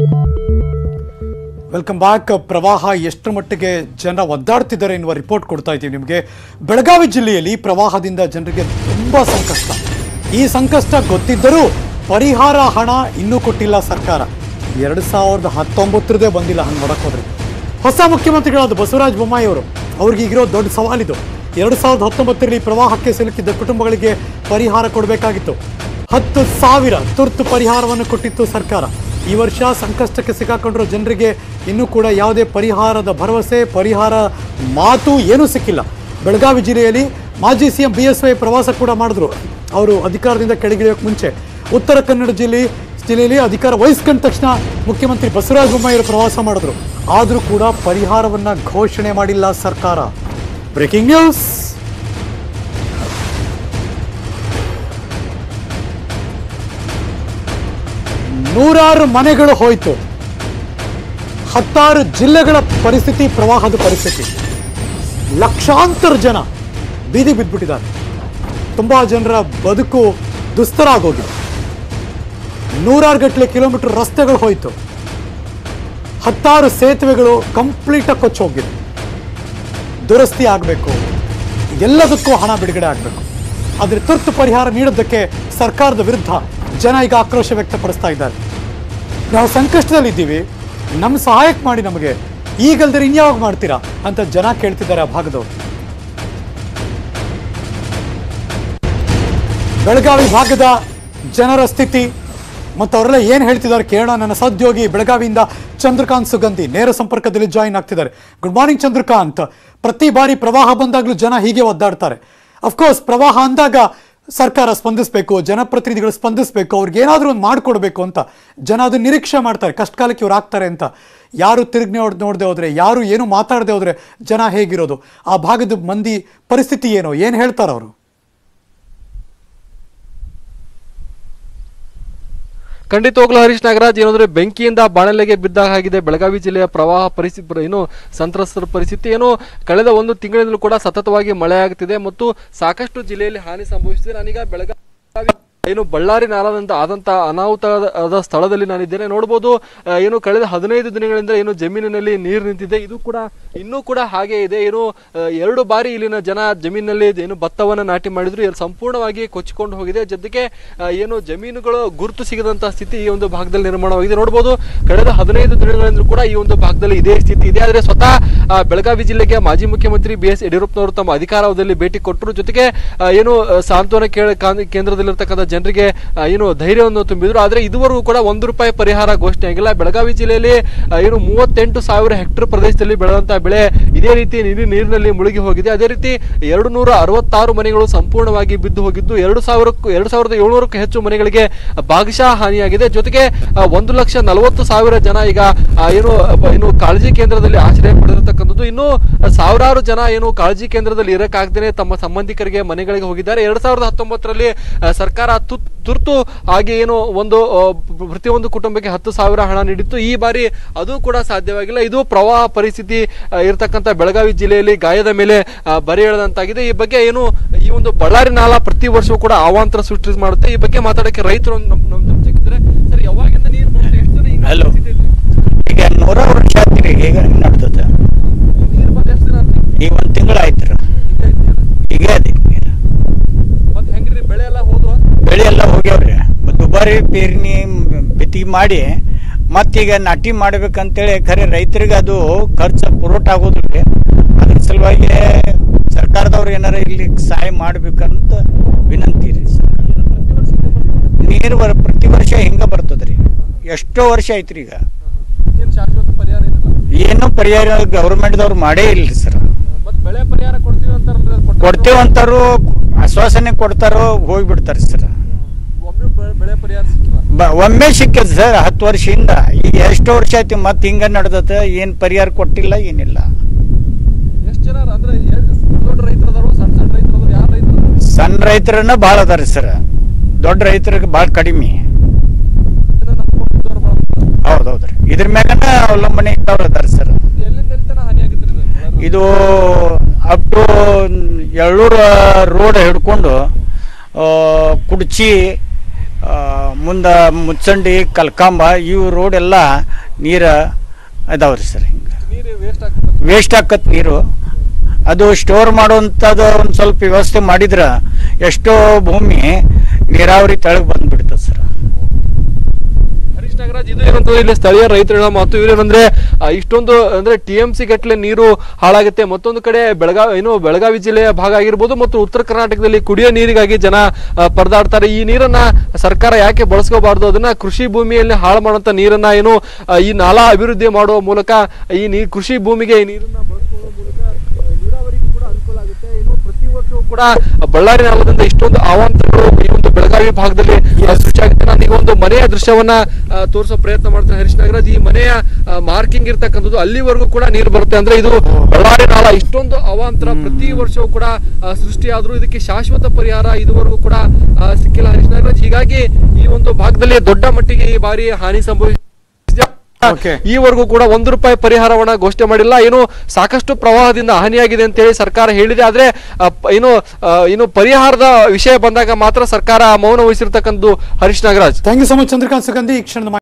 Welcome back ಪ್ರವಾಹ ಎಷ್ಟು ಮಟ್ಟಿಗೆ ಜನ ಒದ್ದಾಡ್ತಿದ್ದಾರೆ ಎನ್ನುವ ರಿಪೋರ್ಟ್ ಕೊಡ್ತಾ ಇದ್ದೀವಿ ನಿಮಗೆ ಬೆಳಗಾವಿ ಜಿಲ್ಲೆಯಲ್ಲಿ ಪ್ರವಾಹದಿಂದ ಜನರಿಗೆ ತುಂಬಾ ಸಂಕಷ್ಟ ಈ ಸಂಕಷ್ಟ ಗೊತ್ತಿದ್ದರೂ ಪರಿಹಾರ ಹಣ ಇನ್ನೂ ಕೊಟ್ಟಿಲ್ಲ ಸರ್ಕಾರ ಎರಡು ಸಾವಿರದ ಹತ್ತೊಂಬತ್ತರದೇ ಬಂದಿಲ್ಲ ಹಂಗೆ ನೋಡಕ್ ಹೋದ್ರೆ ಹೊಸ ಮುಖ್ಯಮಂತ್ರಿಗಳಾದ ಬಸವರಾಜ ಬೊಮ್ಮಾಯಿ ಅವರು ಅವ್ರಿಗೆ ಈಗಿರೋ ದೊಡ್ಡ ಸವಾಲಿದು ಎರಡು ಸಾವಿರದ ಹತ್ತೊಂಬತ್ತರಲ್ಲಿ ಪ್ರವಾಹಕ್ಕೆ ಸಿಲುಕಿದ್ದ ಕುಟುಂಬಗಳಿಗೆ ಪರಿಹಾರ ಕೊಡಬೇಕಾಗಿತ್ತು ಹತ್ತು ಸಾವಿರ ತುರ್ತು ಪರಿಹಾರವನ್ನು ಕೊಟ್ಟಿತ್ತು ಸರ್ಕಾರ ಈ ವರ್ಷ ಸಂಕಷ್ಟಕ್ಕೆ ಸಿಕ್ಕಾಕೊಂಡಿರೋ ಜನರಿಗೆ ಇನ್ನೂ ಕೂಡ ಯಾವುದೇ ಪರಿಹಾರದ ಭರವಸೆ ಪರಿಹಾರ ಮಾತು ಏನೂ ಸಿಕ್ಕಿಲ್ಲ ಬೆಳಗಾವಿ ಜಿಲ್ಲೆಯಲ್ಲಿ ಮಾಜಿ C M B S Y ಪ್ರವಾಸ ಕೂಡ ಮಾಡಿದ್ರು ಅವರು ಅಧಿಕಾರದಿಂದ ಕೆಳಗಿಳಿಯೋಕೆ ಮುಂಚೆ ಉತ್ತರ ಕನ್ನಡ ಜಿಲ್ಲೆ ಜಿಲ್ಲೆಯಲ್ಲಿ ಅಧಿಕಾರ ವಹಿಸ್ಕೊಂಡ ತಕ್ಷಣ ಮುಖ್ಯಮಂತ್ರಿ ಬಸವರಾಜ ಬೊಮ್ಮಾಯಿಯವರು ಪ್ರವಾಸ ಮಾಡಿದ್ರು ಆದರೂ ಕೂಡ ಪರಿಹಾರವನ್ನ ಘೋಷಣೆ ಮಾಡಿಲ್ಲ ಸರ್ಕಾರ ಬ್ರೇಕಿಂಗ್ ನ್ಯೂಸ್ ನೂರಾರು ಮನೆಗಳು ಹೋಯಿತು ಹತ್ತಾರು ಜಿಲ್ಲೆಗಳ ಪರಿಸ್ಥಿತಿ ಪ್ರವಾಹದ ಪರಿಸ್ಥಿತಿ ಲಕ್ಷಾಂತರ ಜನ ಬೀದಿ ಬಿದ್ದುಬಿಟ್ಟಿದ್ದಾರೆ ತುಂಬಾ ಜನರ ಬದುಕು ದುಸ್ತರ ಆಗೋಗಿದೆ ನೂರಾರು ಗಟ್ಟಲೆ ಕಿಲೋಮೀಟರ್ ರಸ್ತೆಗಳು ಹೋಯಿತು ಹತ್ತಾರು ಸೇತುವೆಗಳು ಕಂಪ್ಲೀಟಾಗಿ ಕೊಚ್ಚಿ ಹೋಗಿದೆ ದುರಸ್ತಿ ಆಗಬೇಕು ಎಲ್ಲದಕ್ಕೂ ಹಣ ಬಿಡುಗಡೆ ಆಗಬೇಕು ಆದರೆ ತುರ್ತು ಪರಿಹಾರ ನೀಡೋದಕ್ಕೆ ಸರ್ಕಾರದ ವಿರುದ್ಧ ಜನ ಈಗ ಆಕ್ರೋಶ ವ್ಯಕ್ತಪಡಿಸ್ತಾ ಇದ್ದಾರೆ ನಾವು ಸಂಕಷ್ಟದಲ್ಲಿದ್ದೀವಿ ನಮ್ಮ ಸಹಾಯಕ್ಕೆ ಮಾಡಿ ನಮಗೆ ಈಗಲ್ದರೆ ಇನ್ಯಾವಾಗ ಮಾಡ್ತೀರಾ ಅಂತ ಜನ ಕೇಳ್ತಿದ್ದಾರೆ ಆ ಭಾಗದವರು ಬೆಳಗಾವಿ ಭಾಗದ ಜನರ ಸ್ಥಿತಿ ಮತ್ತು ಅವರೆಲ್ಲ ಏನು ಹೇಳ್ತಿದ್ದಾರೆ ಕೇಳೋಣ ನನ್ನ ಸಹೋದ್ಯೋಗಿ ಬೆಳಗಾವಿಯಿಂದ ಚಂದ್ರಕಾಂತ್ ಸುಗಂಧಿ ನೇರ ಸಂಪರ್ಕದಲ್ಲಿ ಜಾಯಿನ್ ಆಗ್ತಿದ್ದಾರೆ ಗುಡ್ ಮಾರ್ನಿಂಗ್ ಚಂದ್ರಕಾಂತ್ ಪ್ರತಿ ಬಾರಿ ಪ್ರವಾಹ ಬಂದಾಗಲೂ ಜನ ಹೀಗೆ ಒದ್ದಾಡ್ತಾರೆ ಅಫ್ಕೋರ್ಸ್ ಪ್ರವಾಹ ಅಂದಾಗ ಸರ್ಕಾರ ಸ್ಪಂದಿಸಬೇಕು ಜನಪ್ರತಿನಿಧಿಗಳು ಸ್ಪಂದಿಸಬೇಕು ಅವ್ರಿಗೆ ಏನಾದರೂ ಒಂದು ಮಾಡಿಕೊಡ್ಬೇಕು ಅಂತ ಜನ ಅದು ನಿರೀಕ್ಷೆ ಮಾಡ್ತಾರೆ ಕಷ್ಟಕಾಲಕ್ಕೆ ಇವ್ರು ಆಗ್ತಾರೆ ಅಂತ ಯಾರು ತಿರುಗಿ ನೋಡ್ ನೋಡದೆ ಹೋದ್ರೆ ಯಾರು ಏನು ಮಾತಾಡದೆ ಹೋದ್ರೆ ಜನ ಹೇಗಿರೋದು ಆ ಭಾಗದ ಮಂದಿ ಪರಿಸ್ಥಿತಿ ಏನು ಏನು ಹೇಳ್ತಾರೆ ಅವರು ಖಂಡಿತವಾಗ್ಲೂ ಹರೀಶ್ ನಾಗರಾಜ್ ಏನಂದ್ರೆ ಬೆಂಕಿಯಿಂದ ಬಾಣಲೆಗೆ ಬಿದ್ದ ಹಾಗಿದೆ ಬೆಳಗಾವಿ ಜಿಲ್ಲೆಯ ಪ್ರವಾಹ ಪರಿಸ್ಥಿತಿ ಏನು ಸಂತ್ರಸ್ತರ ಪರಿಸ್ಥಿತಿ ಏನು ಕಳೆದ ಒಂದು ತಿಂಗಳಿಂದಲೂ ಕೂಡ ಸತತವಾಗಿ ಮಳೆ ಆಗುತ್ತಿದೆ ಮತ್ತು ಸಾಕಷ್ಟು ಜಿಲ್ಲೆಯಲ್ಲಿ ಹಾನಿ ಸಂಭವಿಸಿದೆ ನಾನೀಗ ಬೆಳಗಾವಿ ಏನು ಬಳ್ಳಾರಿ ನಾಲದಿಂದ ಆದಂತ ಅನಾಹುತದ ಸ್ಥಳದಲ್ಲಿ ನಾನಿದ್ದೇನೆ ನೋಡಬಹುದು ಆ, ಏನು ಕಳೆದ ಹದಿನೈದು ದಿನಗಳಿಂದ ಏನು ಜಮೀನಿನಲ್ಲಿ ನೀರು ನಿಂತಿದೆ ಇದು ಕೂಡ ಇನ್ನೂ ಕೂಡ ಹಾಗೆ ಇದೆ ಏನು ಆ, ಎರಡು ಬಾರಿ ಇಲ್ಲಿನ ಜನ ಜಮೀನಿನಲ್ಲಿ ಏನು ಭತ್ತವನ್ನ ನಾಟಿ ಮಾಡಿದ್ರು ಇಲ್ಲಿ ಸಂಪೂರ್ಣವಾಗಿ ಕೊಚ್ಚಿಕೊಂಡು ಹೋಗಿದೆ ಜೊತೆಗೆ ಆ, ಏನು ಜಮೀನುಗಳು ಗುರುತು ಸಿಗದಂತಹ ಸ್ಥಿತಿ ಈ ಒಂದು ಭಾಗದಲ್ಲಿ ನಿರ್ಮಾಣವಾಗಿದೆ ನೋಡಬಹುದು ಕಳೆದ ಹದಿನೈದು ದಿನಗಳಿಂದ ಕೂಡ ಈ ಒಂದು ಭಾಗದಲ್ಲಿ ಇದೇ ಸ್ಥಿತಿ ಇದೆ ಆದರೆ ಸ್ವತಃ ಆ, ಬೆಳಗಾವಿ ಜಿಲ್ಲೆಗೆ ಮಾಜಿ ಮುಖ್ಯಮಂತ್ರಿ ಬಿ ಎಸ್ ಯಡಿಯೂರಪ್ಪನವರು ತಮ್ಮ ಅಧಿಕಾರಾವಧಿಯಲ್ಲಿ ಭೇಟಿ ಕೊಟ್ಟರು ಜೊತೆಗೆ ಆ, ಏನು ಆ, ಸಾಂತ್ವನ ಕೇಳ ಕಾನ್- ಕೇಂದ್ರದಲ್ಲಿರ್ತಕ್ಕಂಥ ಜನರಿಗೆ ಆ, ಏನು ಧೈರ್ಯವನ್ನು ತುಂಬಿದ್ರು ಆದರೆ ಇದುವರೆಗೂ ಕೂಡ ಒಂದು ರೂಪಾಯಿ ಪರಿಹಾರ ಘೋಷಣೆ ಆಗಿಲ್ಲ ಬೆಳಗಾವಿ ಜಿಲ್ಲೆಯಲ್ಲಿ ಆ, ಏನು ಮೂವತ್ತೆಂಟು ಸಾವಿರ ಹೆಕ್ಟರ್ ಪ್ರದೇಶದಲ್ಲಿ ಬೆಳೆದಂತಹ ಬೆಳೆ ಇದೇ ರೀತಿ ನೀರು ನೀರಿನಲ್ಲಿ ಮುಳುಗಿ ಹೋಗಿದೆ ಅದೇ ರೀತಿ ಎರಡು ನೂರ ಅರವತ್ತಾರು ಮನೆಗಳು ಸಂಪೂರ್ಣವಾಗಿ ಬಿದ್ದು ಹೋಗಿದ್ದು ಎರಡು ಸಾವಿರಕ್ಕೂ ಎರಡು ಸಾವಿರದ ಏಳ್ನೂರಕ್ಕೂ ಹೆಚ್ಚು ಮನೆಗಳಿಗೆ ಭಾಗಶಃ ಹಾನಿಯಾಗಿದೆ ಜೊತೆಗೆ ಆ, ಒಂದು ಲಕ್ಷ ನಲವತ್ತು ಸಾವಿರ ಜನ ಈಗ ಆ, ಏನು ಅಪ- ಏನು ಕಾಳಜಿ ಕೇಂದ್ರದಲ್ಲಿ ಆಶ್ರಯ ಪಡೆದಿರತಕ್ಕಂಥದ್ದು ಇನ್ನು ಸಾವಿರಾರು ಜನ ಏನು ಕಾಳಜಿ ಕೇಂದ್ರದಲ್ಲಿ ಇರಕ್ಕಾಗ್ದೇನೆ ತಮ್ಮ ಸಂಬಂಧಿಕರಿಗೆ ಮನೆಗಳಿಗೆ ಹೋಗಿದ್ದಾರೆ ಎರಡ್ ಸಾವಿರದ ಹತ್ತೊಂಬತ್ತರಲ್ಲಿ ಆ, ಸರ್ಕಾರ ತು- ತುರ್ತು ಆಗಿ ಏನು ಒಂದು ಆ, ಪ್ರ- ಪ್ರತಿಯೊಂದು ಕುಟುಂಬಕ್ಕೆ ಹತ್ತು ಸಾವಿರ ಹಣ ನೀಡಿತ್ತು ಈ ಬಾರಿ ಅದು ಕೂಡ ಸಾಧ್ಯವಾಗಿಲ್ಲ ಇದು ಪ್ರವಾಹ ಪರಿಸ್ಥಿತಿ ಆ, ಇರತಕ್ಕಂಥ ಬೆಳಗಾವಿ ಜಿಲ್ಲೆಯಲ್ಲಿ ಗಾಯದ ಮೇಲೆ ಆ, ಬರೆ ಎಳೆದಂತಾಗಿದೆ ಈ ಬಗ್ಗೆ ಏನು ಈ ಒಂದು ಬಳ್ಳಾರಿ ನಾಲ ಪ್ರತಿ ವರ್ಷವೂ ಕೂಡ ಅವಾಂತರ ಸೃಷ್ಟಿ ಮಾಡುತ್ತೆ ಈ ಬಗ್ಗೆ ಮಾತಾಡಕ್ಕೆ ರೈತರು ನಮ್ಮ ನಮ್ಮ ನಮ್ಮ ಜೊತೆಗಿದ್ದಾರೆ. ಸರ್ ಯಾವಾಗಿಂದ ನೀರು ಬರುತ್ತೆ? ಎಷ್ಟು ದಿನ ಈಗ Hello. ಪರಿಸ್ಥಿತಿ ಐತ್ರಿ? ಈಗ ನೂರ ವರ್ಷ ಆತ್ರಿ ಈಗ ನಡೆದದ ನೀರು ಬಂದು ಎಷ್ಟು ದಿನ ಆತ್ರಿ? ಈಗ ಒಂದ್ ತಿಂಗಳ ಆಯ್ತ್ರ ಹಿಂಗೆ ಐತ್ರಿ ಅದು. ಈಗ ಅದೇ ನೀರು ಮತ್ತೆ ಹೆಂಗ್ರಿ ಬೆಳೆ ಎಲ್ಲ ಹೋದ್ವಾ ಬೆಳೆ ಎಲ್ಲ ಹೋಗ್ಯಾವ್ರಿ ದುಬಾರಿ ಪೇರ್ನಿ ಬಿತ್ತಿ ಮಾಡಿ ಮತ್ತೀಗ ನಾಟಿ ಮಾಡ್ಬೇಕಂತೇಳಿ ಖರೆ ರೈತರಿಗೆ ಅದು ಖರ್ಚು ಪುರೋಟ ಆಗೋದಿಲ್ಲ ಅದ್ರ ಸಲುವಾಗಿ ಸರ್ಕಾರದವ್ರು ಏನಾರ ಇಲ್ಲಿ ಸಹಾಯ ಮಾಡ್ಬೇಕಂತ ವಿನಂತಿ ರೀ ನೀರು ಬರ ಪ್ರತಿ ವರ್ಷ ಹಿಂಗ ಬರ್ತದ್ರಿ ಎಷ್ಟೋ ವರ್ಷ ಆಯ್ತ್ರಿ ಈಗ ಏನ್ ಶಾಶ್ವತ ಪರಿಹಾರ ಏನಿಲ್ಲ ಏನೂ ಪರಿಹಾರ ಗೌರ್ಮೆಂಟ್ದವ್ರು ಮಾಡೇ ಇಲ್ರಿ ಸರ್ ಮತ್ತೆ ಬೆಳೆ ಪರಿಹಾರ ಕೊಡ್ತೀವಿ ಅಂತಾರಂದ್ರೆ ಅದು ಕೊಟ್ಟಾರ? ಕೊಡ್ತೇವಂತಾರು ಆಶ್ವಾಸನೆ ಕೊಡ್ತಾರೋ ಹೋಗ್ಬಿಡ್ತಾರೆ ಸರ್ ಒಮ್ಮೆ ಬೆಳೆ- ಬೆಳೆ ಪರಿಹಾರ ಸಿಕ್ಕಿಲ್ಲ ಬ- ಒಮ್ಮೆ ಸಿಕ್ಕದ ಸರ್ ಹತ್ತು ವರ್ಷದಿಂದ ಈಗ ಎಷ್ಟು ವರ್ಷ ಆಯ್ತು ಮತ್ತೆ ಹಿಂಗ ನಡೆದತ್ತ ಏನ್ ಪರಿಹಾರ ಕೊಟ್ಟಿಲ್ಲ ಏನಿಲ್ಲ ಎಷ್ಟು ಜನ ಅಂದ್ರೆ ಎಷ್ಟ್ ದೊಡ್ಡ ರೈತರು ಅದಾರೋ ಸಣ್ಣ ಸಣ್ಣ ರೈತರು ಅದಾರೋ ಯಾರು ರೈತರು ಸಣ್ಣ ರೈತರನ್ನ ಭಾಳ ಅದಾರ ಸರ್ ದೊಡ್ಡ ರೈತರಿಗೆ ಭಾಳ ಕಡಿಮೆ ಇದನ್ನ ನಂಬ್ಕೊಂಡಿದ್ದವ್ರು ಭಾಳ ಇದ್ದಾರೆ. ಹೌದೌದ್ರಿ ಇದ್ರ ಮ್ಯಾಗನ ಅವಲಂಬನೆ ಇದ್ದವ್ರು ಅದಾರ ಸರ್ ಎಲ್ಲಿಂದ ಎಲ್ಲಿ ತನಕ ಹಾನಿ ಆಗಿತ್ರಿ ಇದು ಬಳ್ಳಾರಿ ಇದು ಅಪ್ ಟು ಎಳ್ಳೂರ ರೋಡ್ ಹಿಡ್ಕೊಂಡು ಆ, ಕುಡ್ಚಿ ಮುಂದೆ ಮುಚ್ಚಂಡಿ ಕಲ್ಕಾಂಬ ಇವು ರೋಡ್ ಎಲ್ಲ ನೀರ ಅದಾವ್ರಿ ಸರ್ ಹಿಂಗೆ ನೀರು ವೇಸ್ಟ್ ಆಗ್ತದೆ ವೇಸ್ಟ್ ಆಕತ್ ನೀರು ಅದು ಸ್ಟೋರ್ ಮಾಡುವಂಥದ್ದು ಒಂದು ಸ್ವಲ್ಪ ವ್ಯವಸ್ಥೆ ಮಾಡಿದ್ರೆ ಎಷ್ಟೋ ಭೂಮಿ ನೀರಾವರಿ ತೆಳಗೆ ಬಂದ್ಬಿಡ್ತದೆ ಸರ್ ಹರೀಶ್ ನಾಗರಾಜ್ ಇದು ಏನಂತಂದ್ರೆ ಇಲ್ಲಿ ಸ್ಥಳೀಯ ರೈತರ ಮತ್ತು ಇವ್ರೇನಂದ್ರೆ ಆ, ಇಷ್ಟೊಂದು ಅಂದ್ರೆ ಟಿ ಎಂ ಸಿ ಗಟ್ಟಲೆ ನೀರು ಹಾಳಾಗುತ್ತೆ ಮತ್ತೊಂದು ಕಡೆ ಬೆಳಗಾವಿ ಏನು ಬೆಳಗಾವಿ ಜಿಲ್ಲೆಯ ಭಾಗ ಆಗಿರ್ಬೋದು ಮತ್ತು ಉತ್ತರ ಕರ್ನಾಟಕದಲ್ಲಿ ಕುಡಿಯೋ ನೀರಿಗಾಗಿ ಜನ ಆ, ಪರದಾಡ್ತಾರೆ ಈ ನೀರನ್ನ ಸರ್ಕಾರ ಯಾಕೆ ಬಳಸ್ಕೋಬಾರ್ದು ಅದನ್ನ ಕೃಷಿ ಭೂಮಿಯಲ್ಲಿ ಹಾಳು ಮಾಡುವಂತ ನೀರನ್ನ ಏನು ಆ, ಈ ನಾಲಾ ಅಭಿವೃದ್ಧಿ ಮಾಡುವ ಮೂಲಕ ಈ ನೀ ಕೃಷಿ ಭೂಮಿಗೆ ಈ ನೀರನ್ನ ಬಳಸ್ಕೊಳ್ಳೋ ಮೂಲಕ ಆ, ನೀರಾವರಿಗೆ ಕೂಡ ಅನುಕೂಲ ಆಗುತ್ತೆ ಇನ್ನು ಪ್ರತಿ ವರ್ಷವೂ ಕೂಡ ಬಳ್ಳಾರಿ ನಾಲದಿಂದ ಇಷ್ಟೊಂದು ಅವಾಂತರಗಳು ಈ ಒಂದು ಬೆಳಗಾವಿ ಭಾಗದಲ್ಲಿ ಆ, ಸೃಷ್ಟಿಯಾಗುತ್ತೆ ನಾನು ಈಗ ಒಂದು ಮನೆಯ ದೃಶ್ಯವನ್ನ ಆ, ತೋರಿಸೋ ಪ್ರಯತ್ನ ಮಾಡ್ತೇನೆ ಹರೀಶ್ ನಾಗರಾಜ್ ಈ ಮನೆಯ ಮಾರ್ಕಿಂಗ್ ಇರ್ತಕ್ಕಂಥದ್ದು ಅಲ್ಲಿವರೆಗೂ ಕೂಡ ನೀರು ಬರುತ್ತೆ ಅಂದ್ರೆ ಇದು ಬಳ್ಳಾರಿ ನಾಲ ಇಷ್ಟೊಂದು ಅವಾಂತರ ಪ್ರತಿ ವರ್ಷವೂ ಕೂಡ ಆ, ಸೃಷ್ಟಿಯಾದ್ರೂ ಇದಕ್ಕೆ ಶಾಶ್ವತ ಪರಿಹಾರ ಇದುವರೆಗೂ ಕೂಡ ಆ, ಸಿಕ್ಕಿಲ್ಲ ಹರೀಶ್ ನಾಗರಾಜ್ ಹೀಗಾಗಿ ಈ ಒಂದು ಭಾಗದಲ್ಲಿ ದೊಡ್ಡ ಮಟ್ಟಿಗೆ ಈ ಬಾರಿ ಹಾನಿ ಸಂಭವಿಸಿದೆ Okay. ಈವರೆಗೂ ಕೂಡ ಒಂದು ರೂಪಾಯಿ ಪರಿಹಾರವನ್ನ ಘೋಷಣೆ ಮಾಡಿಲ್ಲ ಏನು ಸಾಕಷ್ಟು ಪ್ರವಾಹದಿಂದ ಹಾನಿಯಾಗಿದೆ ಅಂತ ಹೇಳಿ ಸರ್ಕಾರ ಹೇಳಿದೆ ಆದ್ರೆ ಆ, ಪ- ಏನು ಆ, ಏನು ಪರಿಹಾರದ ವಿಷಯ ಬಂದಾಗ ಮಾತ್ರ ಸರ್ಕಾರ ಮೌನ ವಹಿಸಿರ್ತಕ್ಕಂಥದ್ದು Harish Nagaraj thank you so much Chandrakant Sugandhi ಈ ಕ್ಷಣದ